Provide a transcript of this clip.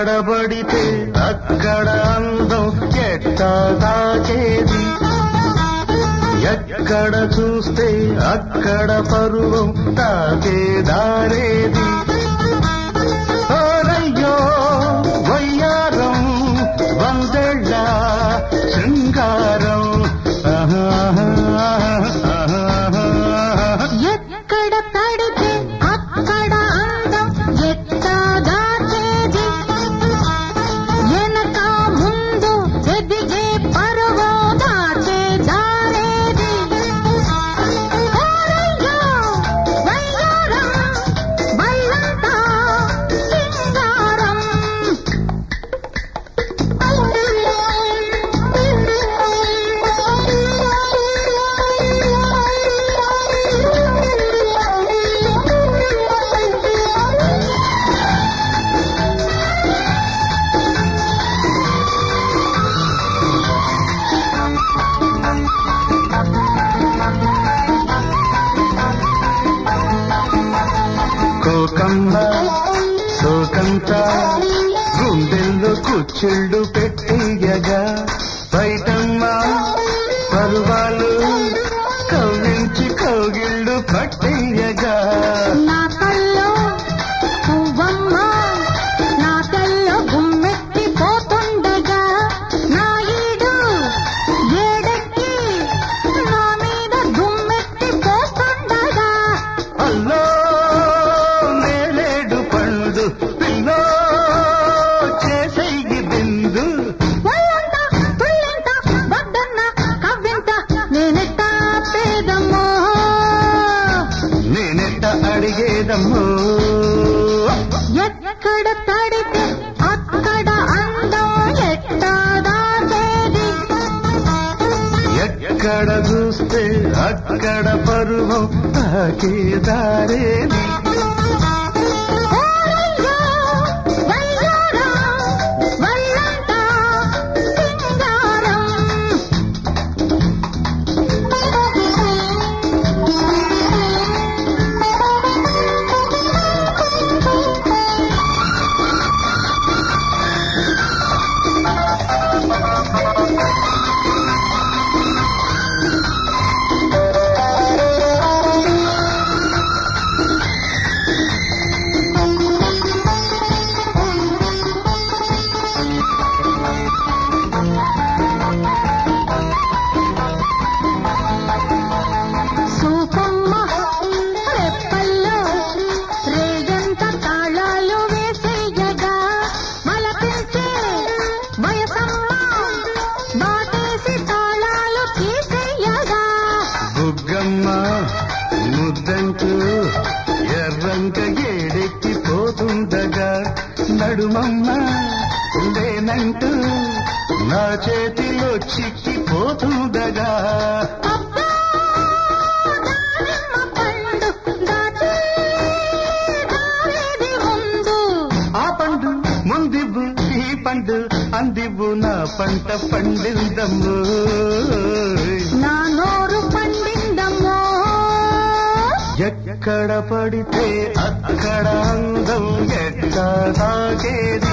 ఎక్కడ పడితే అక్కడ అందం ఎట్టా దాచేది ఎక్కడ చూస్తే అక్కడ పరువం తాకే దారేది ఓరయ్యో వయ్యారం వందెళ్ళ శృంగారం ఎక్కడ పడితే అక్కడ అందం ఎట్టా దాచేది వెనక ముందు ఎదిగే పరువం దాచే దారేది ఓరయ్యో, వయ్యారం, వల్లంతా సింగారం. కోకమ్మ సోకంత గుండెల్లో కుచ్చిళ్ళు పెట్టియగా బయటమ్మ పరువాలు కవ్వించి కౌగిళ్ళు పట్టేయగా నా కల్లో పువ్వమ్మ నా తెల్లో గుమ్మెత్తి పోతుండగా నా ఈడు ఏడెక్కి నా మీద గుమ్మెత్తి పోతుండగా అల్లో మేలేడు పండు పిల్లో చేసేయి బిందు ఒళ్ళంతా తుళ్ళంత వద్దన్న కవ్వింత నేనెట్ట పేదమ్మో నేనెట్ట అడిగేదమ్మో ఎక్కడ తడితే అక్కడ అందం ఎట్టా దాచేది ఎక్కడ చూస్తే అక్కడ పరువం తాకే దారేది ఓరయ్యో, వయ్యారం, వల్లంతా సింగారం. సూపమ్మ రెప్పల్లో రేగంత తాళాలు వేసేయగా మలపించే వయసమ్మ బాటేసి తాళాలు తీసేయగా బుగ్గమ్మ ముద్దంటూ ఎర్రంక ఏడెక్కి పోతుండగా నడుమమ్మ లేనంటూ నా చేతిలో చిక్కిపోతుండగా అబ్బా దానిమ్మ పండు దాచి దారేది ముందు ఆ పండు ముందివ్వు ఈ పండు అందివ్వు నా పంట పండిందమ్ము నా నోరు పండిందమ్మో ఎక్కడ పడితే అక్కడ అందం ఎట్లా తాగేది